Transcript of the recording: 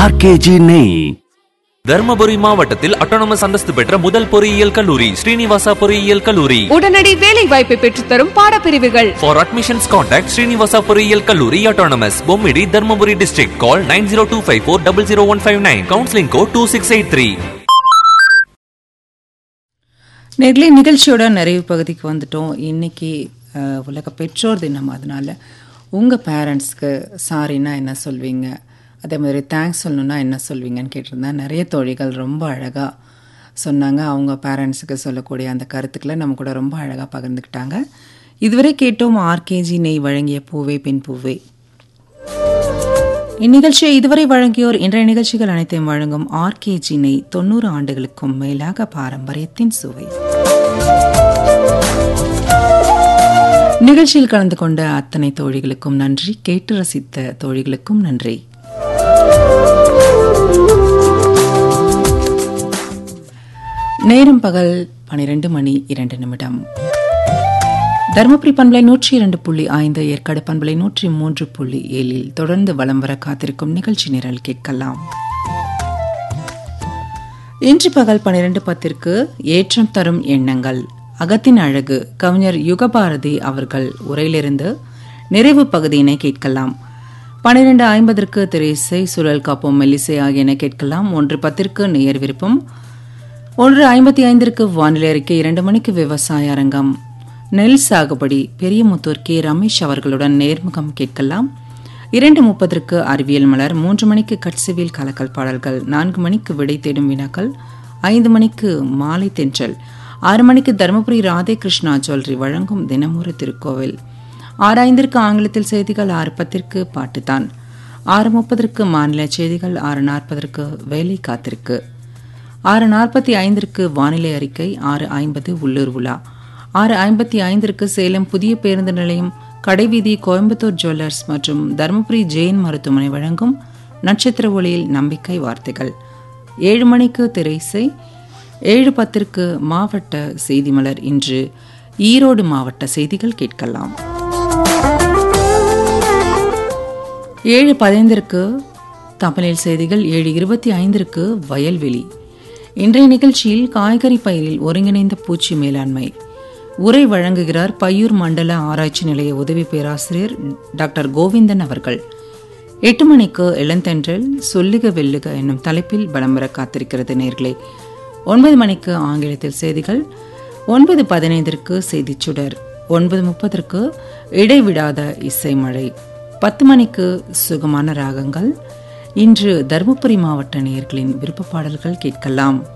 RKG நெய் தர்மபுரி மாவட்டத்தில் autonomous அந்தஸ்து பெற்ற முதல் பொறியியல் கல்லூரி ஸ்ரீனிவாசா பொறியியல் கல்லூரி உடனடி வேலை வாய்ப்பை பெற்றுத்தரும் பாடப்பிரிவுகள் For admissions contact Srinivasa பொறியியல் கல்லூரி autonomous Bommidi Dharmapuri district call 9025400159 counseling code 2683 நேர்களை நிகழ்ச்சியோட நிறைவு பகுதிக்கு வந்துட்டோம் இன்னைக்கு அஹ், உலக பெற்றோர் தினம் அதனால உங்கள் பேரண்ட்ஸ்க்கு சாரின்னா என்ன சொல்வீங்க அதே மாதிரி தேங்க்ஸ் சொல்லணுன்னா என்ன சொல்வீங்கன்னு கேட்டிருந்தேன் நிறைய தோழிகள் ரொம்ப அழகாக சொன்னாங்க அவங்க பேரண்ட்ஸுக்கு சொல்லக்கூடிய அந்த கருத்துக்களை நம்ம கூட ரொம்ப அழகாக பகிர்ந்துக்கிட்டாங்க இதுவரை கேட்டோம் ஆர்கேஜி நெய் வழங்கிய பூவே பின் பூவே இந்நிகழ்ச்சியை இதுவரை வழங்கியோர் இன்றைய நிகழ்ச்சிகள் அனைத்தையும் வழங்கும் ஆர்கேஜி நெய் தொண்ணூறு ஆண்டுகளுக்கும் மேலாக பாரம்பரியத்தின் சுவை நிகழ்ச்சியில் கலந்து கொண்ட அத்தனை தோழிகளுக்கும் நன்றி கேட்டு ரசித்த தோழிகளுக்கும் நன்றி நேரம் பகல் பனிரெண்டு மணி இரண்டு நிமிடம் தருமபுரி பண்பலை நூற்றி இரண்டு புள்ளி ஐந்து ஏற்காடு பண்பலை நூற்றி மூன்று புள்ளி ஏழில் தொடர்ந்து வலம் வர காத்திருக்கும் நிகழ்ச்சி நிரல் கேட்கலாம் இன்று பகல் பனிரெண்டு பத்திற்கு ஏற்றம் தரும் எண்ணங்கள் அகத்தின் அழகு கவிஞர் யுகபாரதி அவர்கள் உரையிலிருந்து நிறைவு பகுதியினை கேட்கலாம் பனிரெண்டு ஐம்பதற்கு திரைசை சுழல் காப்போம் மெல்லிசை ஆகியன கேட்கலாம் ஒன்று பத்திற்கு நேயர் விருப்பம் ஒன்று ஐம்பத்தி ஐந்திற்கு வானிலை அறிக்கை இரண்டு மணிக்கு விவசாய அரங்கம் நெல் சாகுபடி பெரியமுத்தூர் கே ரமேஷ் அவர்களுடன் நேர்முகம் கேட்கலாம் இரண்டு முப்பதற்கு அறிவியல் மலர் மூன்று மணிக்கு கட்சிவியல் கலக்கல் பாடல்கள் நான்கு மணிக்கு விடை தேடும் வினாக்கள் ஐந்து மணிக்கு மாலை தென்றல் ஆறு மணிக்கு தருமபுரி ராதே கிருஷ்ணா ஜுவல்லரி வழங்கும் தினமொரு திருக்கோவில் ஆறு ஐந்திற்கு ஆங்கிலத்தில் செய்திகள் ஆறு பத்திற்கு பாட்டுத்தான் ஆறு முப்பதற்கு மாநில செய்திகள் ஆறு நாற்பதற்கு வேலை காத்திருக்கு ஆறு நாற்பத்தி ஐந்திற்கு வானிலை அறிக்கை ஆறு ஐம்பது உள்ளூர் உலா ஆறு ஐம்பத்தி ஐந்திற்கு சேலம் புதிய பேருந்து நிலையம் கடைவீதி கோயம்புத்தூர் ஜுவல்லர்ஸ் மற்றும் தருமபுரி ஜெயின் மருத்துவமனை வழங்கும் நட்சத்திர ஒளியில் நம்பிக்கை வார்த்தைகள் ஏழு மணிக்கு திரைசை ஏழு பத்திற்கு மாவட்ட செய்தி மலர் இன்று ஈரோடு மாவட்ட செய்திகள் கேட்கலாம் ஏழு பதினைந்திற்கு தமிழில் செய்திகள் ஏழு இருபத்தி ஐந்திற்கு வயல்வெளி இன்றைய நிகழ்ச்சியில் காய்கறி பயிரில் ஒருங்கிணைந்த பூச்சி மேலாண்மை உரை வழங்குகிறார் பையூர் மண்டல ஆராய்ச்சி நிலைய உதவி பேராசிரியர் டாக்டர் கோவிந்தன் அவர்கள் எட்டு மணிக்கு இளந்தென்றல் சொல்லுக வெல்லுக என்னும் தலைப்பில் பலம் வர காத்திருக்கிறது நேர்களே ஒன்பது மணிக்கு ஆங்கிலத்தில் செய்திகள் ஒன்பது பதினைந்திற்கு செய்திச் சுடர் ஒன்பது முப்பதற்கு இடைவிடாத இசை மழை பத்து மணிக்கு சுகமான ராகங்கள் இன்று தருமபுரி மாவட்ட நேயர்களின் விருப்ப பாடல்கள் கேட்கலாம்